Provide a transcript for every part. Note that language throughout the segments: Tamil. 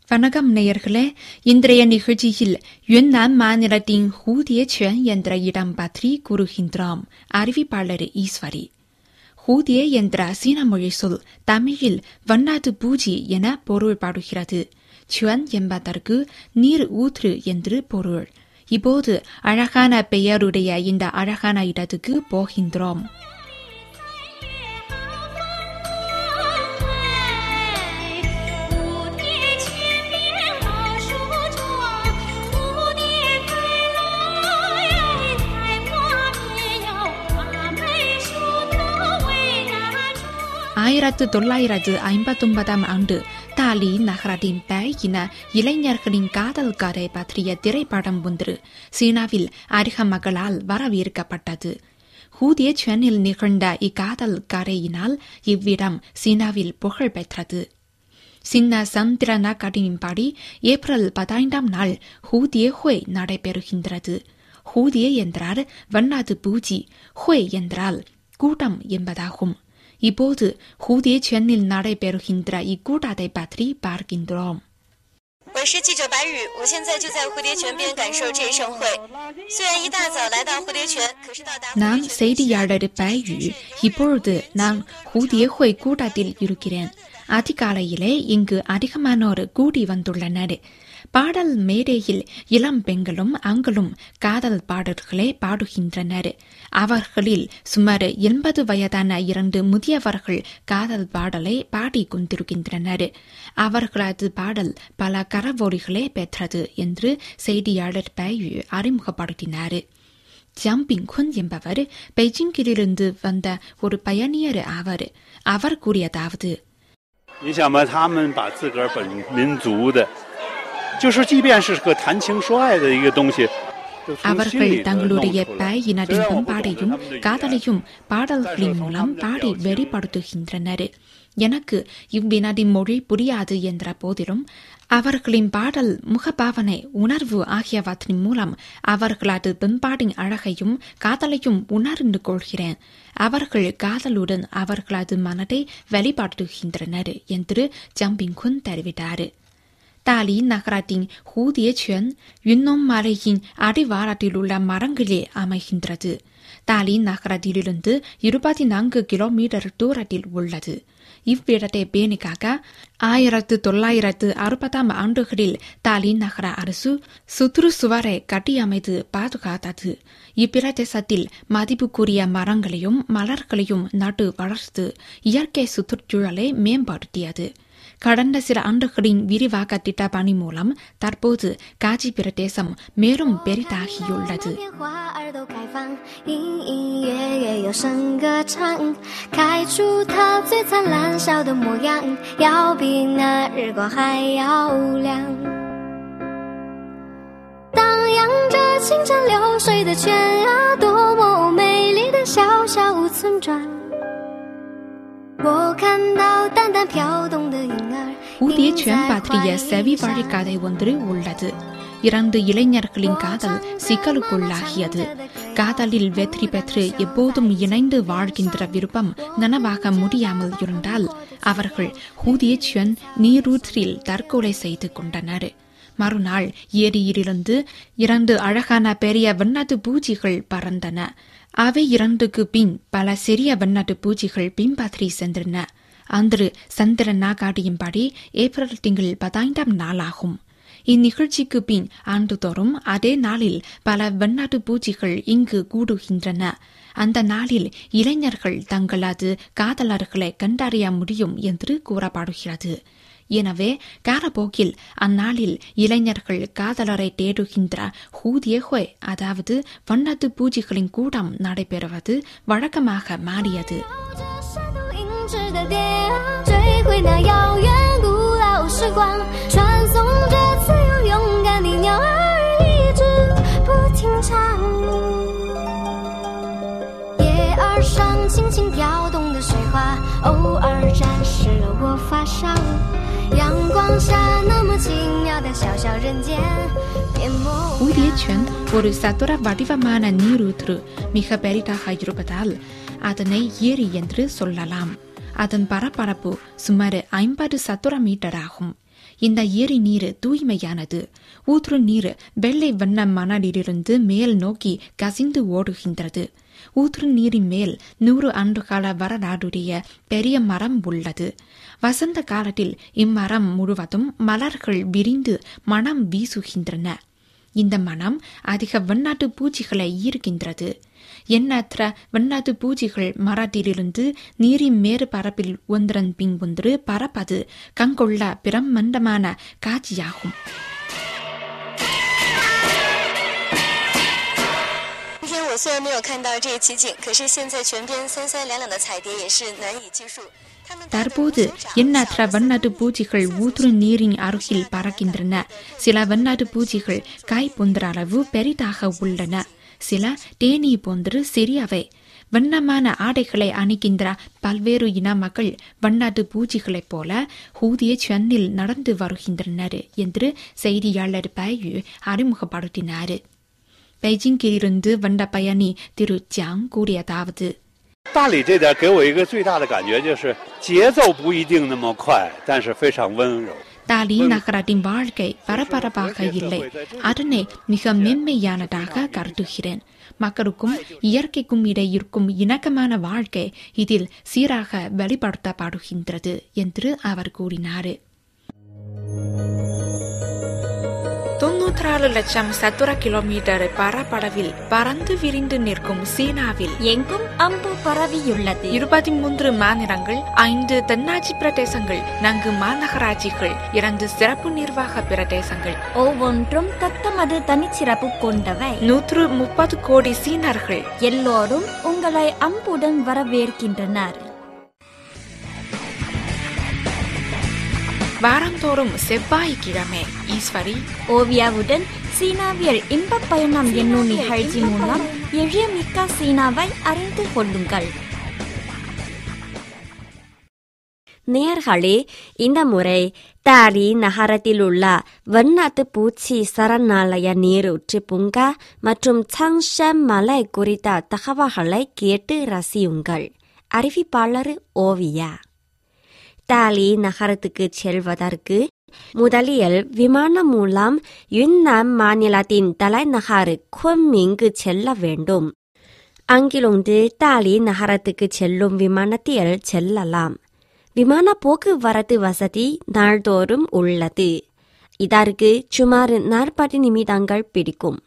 வணக்கம் நேயர்களே இன்றைய நிகழ்ச்சியில் யுன்னான் மாநிலத்தின் ஹூதியச்சென் என்ற இடம் பற்றி கூறுகின்றோம் அறிவிப்பாளர் ஈஸ்வரி ஹூதிய என்ற சீன மொழி சொல் தமிழில் வண்ணாது பூஜி என பொருள்படுகிறது சுவன் என்பதற்கு நீர் ஊற்று என்று பொருள் இப்போது அழகான பெயருடைய இந்த அழகான இடத்துக்கு போகின்றோம் 蝴蝶千变好梳妆，蝴蝶开来采花便要把美梳得为那妆。 ஆயிரத்து தொள்ளாயிரத்து ஐம்பத்தொன்பதாம் ஆண்டு தாலி நகரத்தின் பெயின இளைஞர்களின் காதல் கதை பற்றிய திரைப்படம் ஒன்று சீனாவில் அதிக மக்களால் வரவேற்கப்பட்டது ஹூதிய சென்னில் நிகழ்ந்த இக்காதல் கரையினால் இவ்விடம் சீனாவில் புகழ் பெற்றது சின்ன சந்திர நாட்களின்படி ஏப்ரல் பதினைந்தாம் நாள் ஹூதிய ஹுய் நடைபெறுகின்றது ஹூதிய என்றால் வண்ணாது பூஜி ஹுய் என்றால் கூட்டம் என்பதாகும் இப்போது ஹூதிய சென்னில் நடைபெறுகின்ற இக்கூட்டத்தை பற்றி பார்க்கின்றோம் 我是记者白宇，我现在就在蝴蝶泉边感受这一盛会。虽然一大早来到蝴蝶泉，可是到达蝴 நான் 蝶泉 செய்தியாளர் பையு இப்பொழுது நான் ஹூதிய ஹுய் கூட்டத்தில் இருக்கிறேன் அதிகாலையிலே இங்கு அதிகமானோர் கூடி வந்துள்ளனர் பாடல் மேடையில் இளம் பெண்களும் ஆண்களும் காதல் பாடல்களை பாடுகின்றனர் அவர்களில் சுமார் எண்பது வயதான இரண்டு முதியவர்கள் காதல் பாடலை பாடிக் கொண்டிருக்கின்றனர் அவர்களது பாடல் பல கரவொலிகளை பெற்றது என்று செய்தியாளர் பையு அறிமுகப்படுத்தினார் ஜம்பிங் குன் என்பவர் பெய்ஜிங்கிலிருந்து வந்த ஒரு பயணியர் ஆவர் அவர் கூறியதாவது 你想吧，他们把自个儿本民族的，就是即便是个谈情说爱的一个东西，就从心 அவர்கள் 里头弄 தங்களுடைய 出来。 பாய் 虽 இனத்தின் 然我不懂得 பண்பாடையும் 他们的语言 காதலையும் பாடல்களின் மூலம் பாடி வெளிப்படுத்துகின்றனர் எனக்கு இவ்வினதின் மொழி புரியாது என்ற போதிலும் அவர்களின் பாடல் முகபாவனை உணர்வு ஆகியவற்றின் மூலம் அவர்களது பண்பாட்டின் அழகையும் காதலையும் உணர்ந்து கொள்கிறேன் அவர்கள் காதலுடன் அவர்களது மனதை வெளிப்படுத்துகின்றனர் என்று ஜம்பிங் குன் தெரிவித்தார் 大理 நகரத்தின் ஹூதிய சென் யுன்னோம் மலையின் அடிவாரத்தில் உள்ள மரங்களே அமைகின்றது தாலி நகரத்திலிருந்து இருபத்தி நான்கு கிலோமீட்டர் தூரத்தில் உள்ளது இவ்விடத்தை பேணிக்காக ஆயிரத்து தொள்ளாயிரத்து அறுபதாம் ஆண்டுகளில் தாலி நகர அரசு சுற்றுச்சுவரை கட்டியமைத்து பாதுகாத்தது இப்பிரதேசத்தில் மதிப்புக்குரிய மரங்களையும் மலர்களையும் நட்டு வளர்த்து இயற்கை சுற்றுச்சூழலை மேம்படுத்தியது கடந்த சில ஆண்டுகளின் விரிவாக்க திட்ட பணி மூலம் தற்போது காஜி பிரதேசம் மேலும் பெரிதாகியுள்ளது 片花儿都开放，隐隐约约有声歌唱，开出它最灿烂笑的模样，要比那日光还要亮。荡漾着清澈流水的泉啊，多么美丽的小小村庄。我看到淡淡飘动的影儿， ஊதிய 凝 சென் 在 பற்றிய 怀 செவி 里上 வழிக்கதை ஒன்று உள்ளது இரண்டு இளைஞர்களின் காதல் சிக்கலுக்குள்ளாகியது காதலில் வெற்றி பெற்று எப்போதும் இணைந்து வாழ்கின்ற விருப்பம் நனவாக முடியாமல் இருந்தால் அவர்கள் ஹூதிய சென் நீரூற்றில் தற்கொலை செய்து கொண்டனர் மறுநாள் ஏரியிலிருந்து இரண்டு அழகான பெரிய வண்ணாத்து பூச்சிகள் பறந்தன அவை இரண்டுக்கு பின் பல சிறிய வண்ணாட்டு பூச்சிகள் பின்பற்றி சென்றன அன்று சந்திர நாகாடியின்படி ஏப்ரல் திங்கள் பதினைந்தாம் நாளாகும் இந்நிகழ்ச்சிக்கு பின் ஆண்டுதோறும் அதே நாளில் பல வண்ணாட்டு பூச்சிகள் இங்கு கூடுகின்றன அந்த நாளில் இளைஞர்கள் தங்களது காதலர்களை கண்டறிய முடியும் என்று கூறப்படுகிறது எனவே காலப்போக்கில் அந்நாளில் இளைஞர்கள் காதலரை தேடுகின்ற ஹூதிய ஹொய் அதாவது வண்ணத்து பூச்சிகளின் கூட்டம் நடைபெறுவது வழக்கமாக மாறியது 着山头银质的蝶啊，追回那遥远古老时光，传颂着自由勇敢的鸟儿一直不停唱。叶儿上轻轻跳动的水花，偶尔沾湿了我发梢。阳光下那么奇妙的小小人间，变模 ஊதிய 样。 சென் ஒரு சதுர வடிவமான நீரூற்று மிக பெரிதாக இருப்பதால் அதனை ஏரி என்று சொல்லலாம் அதன் பரப்பரப்பு சுமார் ஐம்பது சதுர மீட்டர் ஆகும் இந்த ஏரி நீர் தூய்மையானது ஊற்று நீர் வெள்ளை வண்ண மணலிலிருந்து மேல் நோக்கி கசிந்து ஓடுகின்றது ஊற்று நீரின் மேல் நூறு ஆண்டுகால வரலாறுடைய பெரிய மரம் உள்ளது வசந்த காலத்தில் இம்மரம் முழுவதும் மலர்கள் விரிந்து மனம் வீசுகின்றன இந்த மனம் அதிக வெண்ணாட்டு பூச்சிகளை ஈர்க்கின்றது எண்ணற்ற வெண்ணாட்டு பூச்சிகள் மரத்திலிருந்து நீரின் மேறு பரப்பில் ஒன்றன் பின் ஒன்று பரப்பது கண்கொள்ள பிரம்மண்டமான காட்சியாகும் 今天我虽然没有看到这一奇景，可是现在泉边三三两两的彩蝶也是难以计数。它们大的 தற்போது 能生长 எண்ணற்ற வண்ணாட்டு பூச்சிகள் ஊற்று நீரின் அருகில் பறக்கின்றன சில வண்ணாட்டு பூச்சிகள் காய் போன்ற அளவு பெரிதாக உள்ளன சில தேனீ போன்று சிறியவை வண்ணமான ஆடைகளை அணிகின்ற பல்வேறு இன மக்கள் வண்ணாட்டு பூச்சிகளைப் போல ஊதிய சென்னில் நடந்து வருகின்றனர் என்று செய்தியாளர் பயு அறிமுகப்படுத்தினார் பெய்ஜிங்கிலிருந்து வந்த பயணி திரு ஜாங் கூறியதாவது 大理这点给我一个最大的感觉就是节奏不一定那么快，但是非常温柔。 தாலி நகரத்தின் வாழ்க்கை பரபரப்பாக இல்லை அதனை மிக மென்மையானதாக கருதுகிறேன் மக்களுக்கும் இயற்கைக்கும் இடையிருக்கும் இணக்கமான வாழ்க்கை இதில் சீராக வெளிப்படுத்தப்படுகின்றது என்று அவர் கூறினார் தொன்னூற்றாறு லட்சம் சதுர கிலோமீட்டர் பரப்பளவில் பறந்து விரிந்து நிற்கும் சீனாவில் எங்கும் அம்பு பரவியுள்ளது இருபத்தி மூன்று மாநிலங்கள் ஐந்து தென்னாட்சி பிரதேசங்கள் நான்கு மாநகராட்சிகள் இரண்டு சிறப்பு நிர்வாக பிரதேசங்கள் ஒவ்வொன்றும் தத்தமது தனிச்சிறப்பு கொண்டவை நூற்று முப்பது கோடி சீனர்கள் எல்லோரும் உங்களை அம்புடன் வரவேற்கின்றனர் வாரந்தோறும் செவ்வாய்க்கிழமை ஈஸ்வரி ஓவியாவுடன் சீனாவியல் இன்பப் பயணம் என்னும் நிகழ்ச்சி மூலம் எழியமிக்க சீனாவை அறிந்து கொள்ளுங்கள் நேர்களே இந்த முறை தாலி நகரத்தில் உள்ள வண்ணாத்து பூச்சி சரணாலய நீரூற்று பூங்கா மற்றும் சங்ஷன் மலை குறித்த தகவல்களை கேட்டு ரசியுங்கள் அறிவிப்பாளர் ஓவியா தாலி நகரத்துக்கு செல்வதற்கு முதலில் விமானம் மூலம் யுன்னான் மாநிலத்தின் தலைநகர் குன்மிங்கு செல்ல வேண்டும் அங்கிருந்து தாலி நகரத்துக்கு செல்லும் விமானத்தில் செல்லலாம் விமான போக்குவரத்து வசதி நாள்தோறும் உள்ளது இதற்கு சுமார் நாற்பது நிமிடங்கள் பிடிக்கும்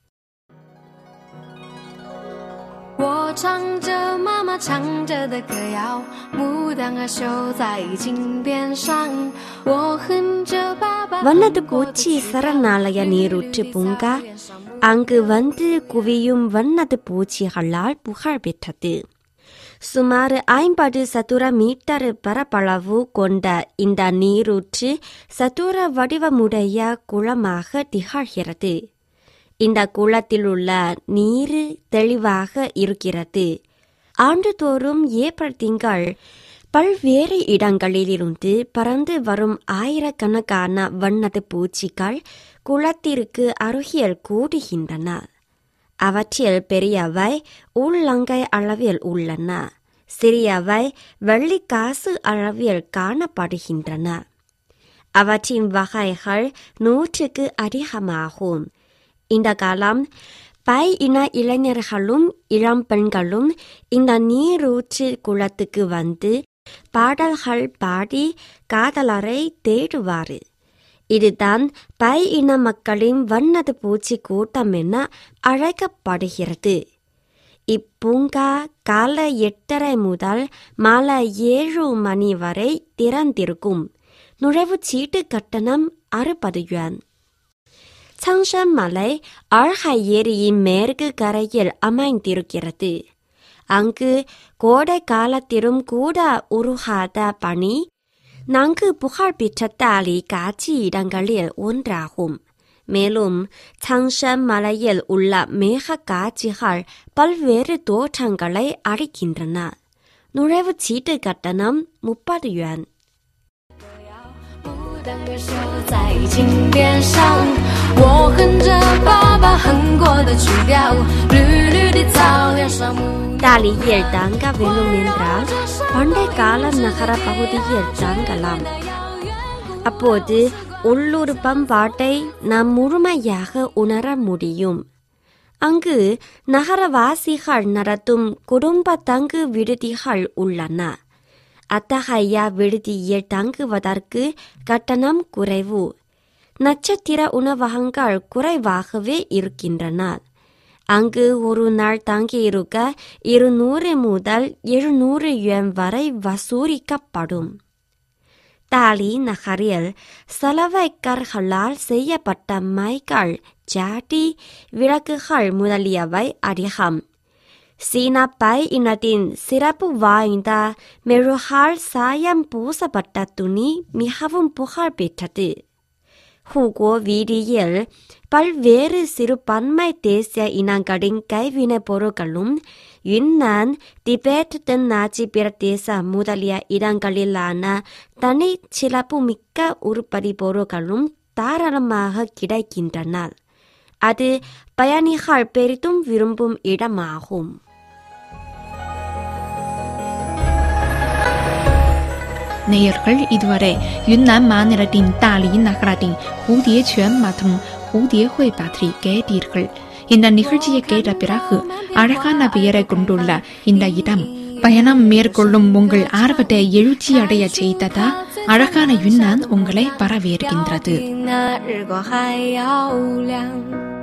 我唱着妈妈唱着的歌谣，牡丹儿绣在金边上。我哼着爸爸 வண்ணது பூச்சி சரணாலய நீரூற்று பூங்கா அங்கு வந்து குவியும் வண்ணது பூச்சிகளால் புகழ் பெற்றது சுமார் ஐம்பது சதுர மீட்டர் பரப்பளவு கொண்ட இந்த நீரூற்று சதுர வடிவமுடைய குளமாக திகழ்கிறது இந்த குளத்தில் உள்ள நீர் தெளிவாக இருக்கிறது ஆண்டுதோறும் ஏப்ரல் திங்கள் பல்வேறு இடங்களிலிருந்து பறந்து வரும் ஆயிரக்கணக்கான வண்ணத்து பூச்சிகள் குளத்திற்கு அருகில் கூடுகின்றன அவற்றில் பெரியவை உள்ளங்கை அளவில் உள்ளன சிறியவை வெள்ளிக்காசு அளவில் காணப்படுகின்றன அவற்றின் வகைகள் நூற்றுக்கு அதிகமாகும் இந்த காலம் பை இன இளைஞர்களும் இளம் பெண்களும் இந்த நீரூற்று குளத்துக்கு வந்து பாடல்கள் பாடி காதலரை தேடுவார் இதுதான் பை இன மக்களின் வண்ணது பூச்சி கூட்டம் என அழைக்கப்படுகிறது இப்பூங்கா காலை எட்டரை முதல் மாலை ஏழு மணி வரை திறந்திருக்கும் நுழைவுச் சீட்டு கட்டணம் அறுபது yuan சங்ஷன் மலை அழகை ஏரியின் மேற்கு கரையில் அமைந்திருக்கிறது அங்கு கோடை காலத்திலும் கூட உருகாத பனி நன்கு புகழ்பெற்ற தாலி காட்சி இடங்களில் ஒன்றாகும் மேலும் சங்ஷன் மலையில் உள்ள மேக காட்சிகள் பல்வேறு தோற்றங்களை அளிக்கின்றன நுழைவுச் சீட்டு கட்டணம் முப்பது yuan 牡丹儿绣在金边上，我哼着爸爸哼过的曲调，绿绿的草原上牡丹 தாலியில் தங்க வேண்டும் என்றால் பண்டை கால நகர பகுதியில் தங்கலாம் அப்போது உள்ளூர் பண்பாட்டை நாம் முழுமையாக உணர முடியும் அங்கு நகரவாசிகள் நடத்தும் குடும்ப தங்கு விடுதிகள் உள்ளன அத்தகைய விடுதியில் தங்குவதற்கு கட்டணம் குறைவு நட்சத்திர உணவகங்கள் குறைவாகவே இருக்கின்றன அங்கு ஒரு நாள் தங்கியிருக்க இருநூறு முதல் எழுநூறு யுவான் வரை வசூலிக்கப்படும் தாலி நகரில் சலவைக்கர்களால் செய்யப்பட்ட மைகள் ஜாடி விளக்குகள் முதலியவை அதிகம் சீன பை இனத்தின் சிறப்பு வாய்ந்த மெழுகால் சாயம் பூசப்பட்ட துணி மிகவும் புகழ் பெற்றது ஹூகோ வீதியில் பல்வேறு சிறுபான்மை தேசிய இனங்களின் கைவினைப் பொருட்களும் யுன்னான் திபெத் தென்னாட்சி பிரதேச முதலிய இடங்களிலான தனி சிறப்புமிக்க உருப்படி பொருட்களும் தாராளமாக கிடைக்கின்றன அது பயணிகள் பெரிதும் விரும்பும் இடமாகும் நேயர்கள் இதுவரை யுன்னான் மாநிலத்தின் தாலி நகரத்தின் ஹூதியச்சுவன் மற்றும் ஹூதியஹுய் பற்றி கேட்டீர்கள் இந்த நிகழ்ச்சியை கேட்ட பிறகு அழகான பெயரை கொண்டுள்ள இந்த இடம் பயணம் மேற்கொள்ளும் உங்கள் ஆர்வத்தை எழுச்சியடைய செய்ததா அழகான யுன்னான் உங்களை வரவேற்கின்றது 那日光还要亮。